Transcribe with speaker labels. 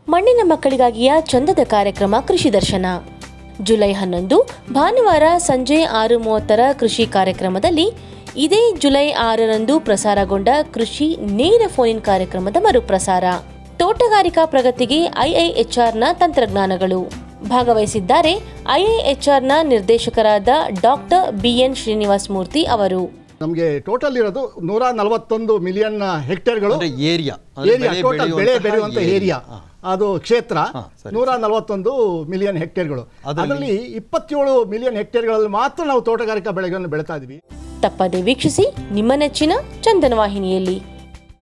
Speaker 1: ಮಣ್ಣಿನ ಮಕ್ಕಳಿಗಾಗಿಯ ಚಂದದ ಕಾರ್ಯಕ್ರಮ ಕೃಷಿ ದರ್ಶನ ಜುಲೈ ಹನ್ನೊಂದು ಭಾನುವಾರ ಸಂಜೆ ಆರು ಮೂವತ್ತರ ಕೃಷಿ ಕಾರ್ಯಕ್ರಮದಲ್ಲಿ ಇದೇ ಜುಲೈ ಆರರಂದು ಪ್ರಸಾರಗೊಂಡ ಕೃಷಿ ನೇರ ಫೋನ್ ಕಾರ್ಯಕ್ರಮದ ಮರುಪ್ರಸಾರ ತೋಟಗಾರಿಕಾ ಪ್ರಗತಿಗೆ ಐಐಎಚ್ಆರ್ನ ತಂತ್ರಜ್ಞಾನಗಳು ಭಾಗವಹಿಸಿದ್ದಾರೆ ಐಐಎಚ್ಆರ್ನ ನಿರ್ದೇಶಕರಾದ ಡಾಕ್ಟರ್ ಬಿಎನ್ ಶ್ರೀನಿವಾಸ್ ಮೂರ್ತಿ ಅವರು
Speaker 2: ನಮಗೆ ಟೋಟಲ್ ಇರೋದು ನೂರ ನಲವತ್ತೊಂದು ಮಿಲಿಯನ್ ಹೆಕ್ಟೇರ್ಗಳು
Speaker 3: ಅಂದ್ರೆ ಏರಿಯಾ
Speaker 2: ಏರಿಯಾ ಟೋಟಲ್ ಬೆಳೆ ಬೆಳೆಯುವಂತ ಏರಿಯಾ ಅದು ಕ್ಷೇತ್ರ
Speaker 3: ಸರಿ,
Speaker 2: ನೂರ ನಲವತ್ತೊಂದು ಮಿಲಿಯನ್ ಹೆಕ್ಟೇರ್ಗಳು ಅದರಲ್ಲಿ ಇಪ್ಪತ್ತೇಳು ಮಿಲಿಯನ್ ಹೆಕ್ಟೇರ್ಗಳಲ್ಲಿ ಮಾತ್ರ ನಾವು ತೋಟಗಾರಿಕಾ ಬೆಳೆಗಳನ್ನು ಬೆಳೀತಾ ಇದೀವಿ
Speaker 1: ತಪ್ಪದೆ ವೀಕ್ಷಿಸಿ ನಿಮ್ಮ ನೆಚ್ಚಿನ ಚಂದನ ವಾಹಿನಿಯಲ್ಲಿ